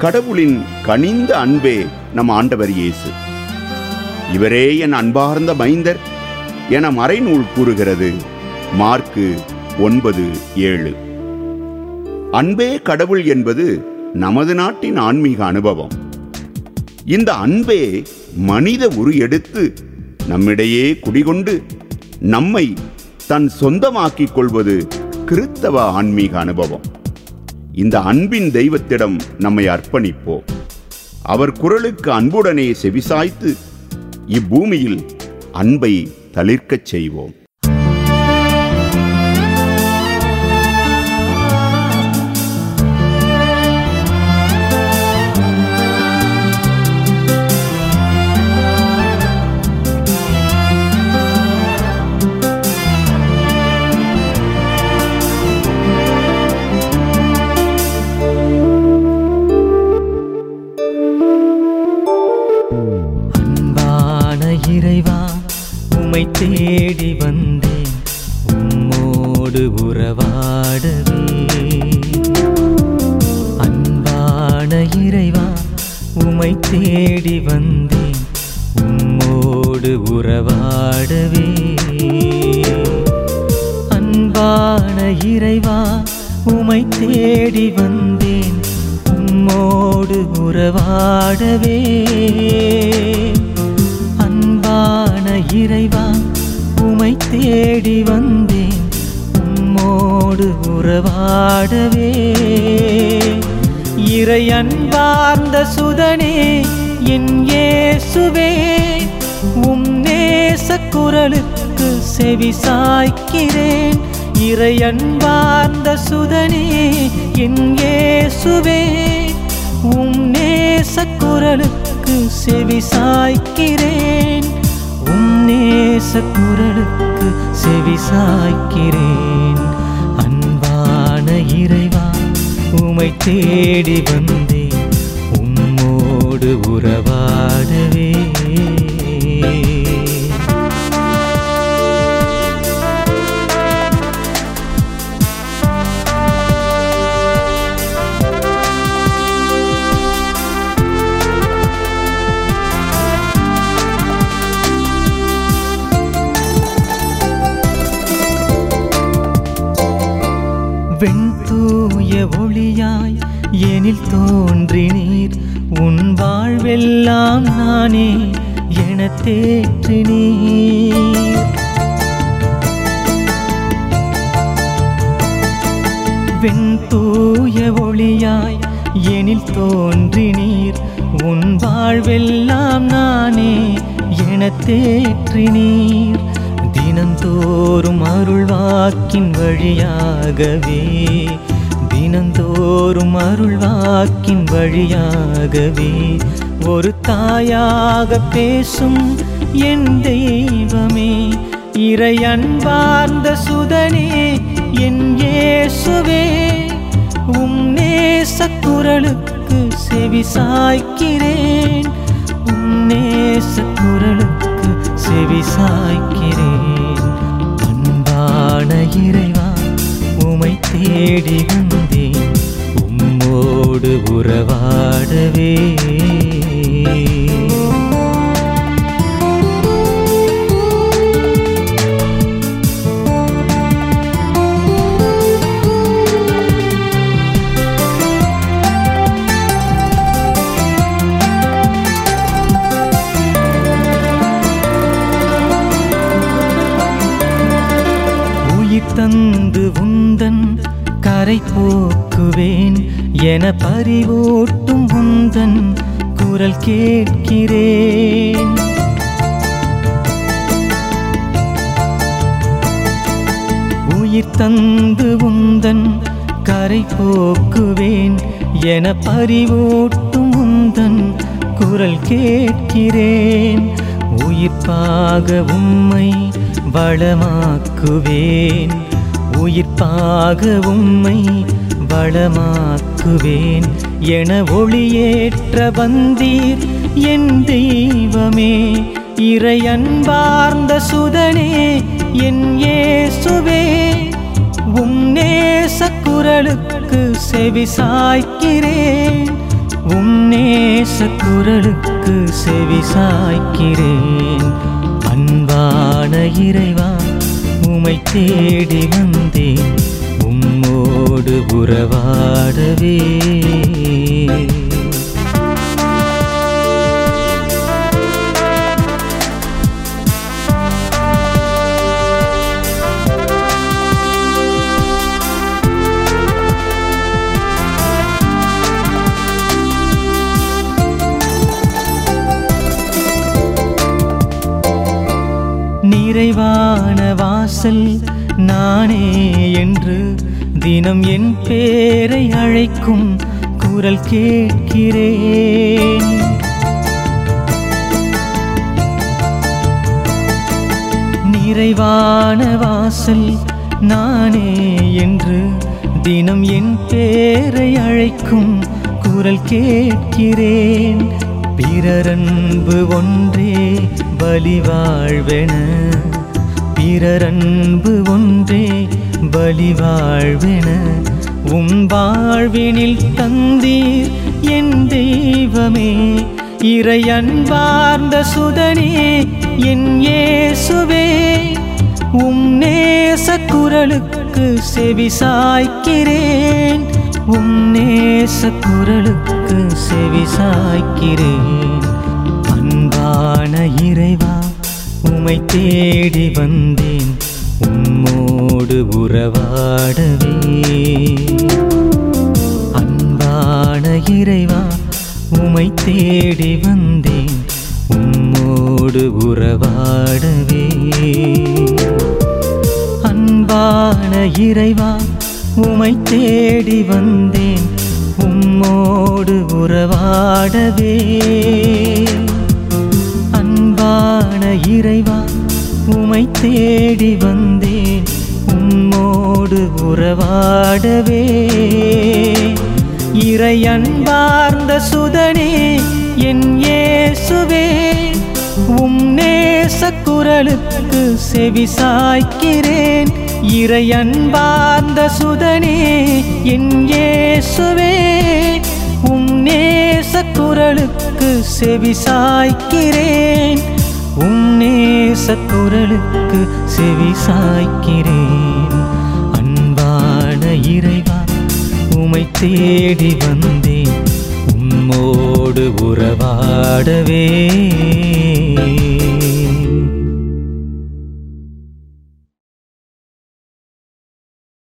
கடவுளின் கனிந்த அன்பே நம் ஆண்டவர் இயேசு இவரே என் அன்பார்ந்த மைந்தர் என மறைநூல் கூறுகிறது மார்க்கு ஒன்பது ஏழு அன்பே கடவுள் என்பது நமது நாட்டின் ஆன்மீக அனுபவம் இந்த அன்பே மனித உரு எடுத்து நம்மிடையே குடிகொண்டு நம்மை தன் சொந்தமாக்கிக் கொள்வது கிறித்தவ ஆன்மீக அனுபவம் இந்த அன்பின் தெய்வத்திடம் நம்மை அர்ப்பணிப்போம் அவர் குரலுக்கு அன்புடனே செவிசாய்த்து இப்பூமியில் அன்பை தளிர்க்கச் செய்வோம் அன்பான இறைவா உமை தேடி வந்தேன் உம்மோடு உறவாடவே அன்பான இறைவா உமை தேடி வந்தேன் உம்மோடு உறவாடவே அன்பான இறைவா உமை தேடி வந்தேன் உம்மோடு உறவாடவே அன்பான இறைவா உமை தேடி வந்தேன் உம்மோடு உறவாடவே இறை அன்பார்ந்த சுதனே என் இயேசுவே உம் நேச குரலுக்கு செவி சாய்க்கிறேன் இறை அன்பார்ந்த சுதனே என் இயேசுவே உம் நேச குரலுக்கு செவி சாய்க்கிறேன் உம் நேச குரலுக்கு செவி சாய்க்கிறேன் அன்பான இறைவா உமை தேடி வந்தேன் உம்மோடு உறவாடவே வெண்தூய ஒளியாய் எனில் தோன்றினீர் உன் வாழ்வெல்லாம் நானே என தேற்றினீர் வெண்தூய ஒளியாய் எனில் தோன்றினீர் உன் வாழ்வெல்லாம் நானே என தேற்றினீர் தினந்தோறும் அருள்வாக்கின் வழியாகவே தினந்தோறும் அருள்வாக்கின் வழியாகவே ஒரு தாயாக பேசும் என் தெய்வமே இறை அன்பார்ந்த சுதனே என் இயேசுவே உம் நேச குரலுக்கு செவி சாய்க்கிறேன் உம் நேச குரலுக்கு செவி சாய்க்கிறேன் அன்பான இறைவா உமை தேடி வந்தேன் உம்மோடு உறவாடவே உயிர் தந்து உந்தன் கரை போக்குவேன் என பறிவூட்டும் உந்தன் குரல் கேட்கிறேன் உயிர் தந்து உந்தன் கரை போக்குவேன் என பறிவூட்டும் உந்தன் குரல் கேட்கிறேன் உயிர்ப்பாக உம்மை வளமாக்குவேன் உயிர்ப்பாக உம்மை வளமாக்குவேன் என ஒளியேற்ற வந்தீர் என் தெய்வமே இறை அன்பார்ந்த சுதனே என் இயேசுவே உம் நேச குரலுக்கு செவி சாய்க்கிறேன் உம் நேச குரலுக்கு செவி சாய்க்கிறேன் அன்பான இறைவா உமை தேடி வந்தேன் உம்மோடு உறவாடவே நிறைவான வாசல் நானே என்று தினம் என் பேரை அழைக்கும் குரல் கேட்கிறேன் நிறைவான வாசல் நானே என்று தினம் என் பேரை அழைக்கும் குரல் கேட்கிறேன் பிறரன்பு ஒன்றே பலிவாழ்வென பிறரன்பு ஒன்றே பலிவாழ்வென உம் வாழ்வினில் தந்தீர் என் தெய்வமே இறை அன்பார்ந்த சுதனே என் இயேசுவே உம் நேச குரலுக்கு செவி சாய்க்கிறேன் உம் நேச குரலுக்கு செவி சாய்க்கிறேன் அன்பான இறைவா உமை தேடி வந்தேன் உம்மோடு உறவாடவே அன்பான இறைவா உமை தேடி வந்தேன் உம்மோடு உறவாடவே அன்பான இறைவா உமை தேடி வந்தேன் உம்மோடு உறவாடவே அன்பான இறைவா உமை தேடி வந்தேன் உம்மோடு உறவாடவே இறை அன்பார்ந்த சுதனே என் இயேசுவே உம் நேச குரலுக்கு செவி சாய்க்கிறேன் இறை அன்பார்ந்த சுதனே என் இயேசுவே உம் நேச குரலுக்கு செவி சாய்க்கிறேன் உம் நேச குரலுக்கு செவி சாய்க்கிறேன் அன்பான இறைவா உமை தேடி வந்தேன் உம்மோடு உறவாடவே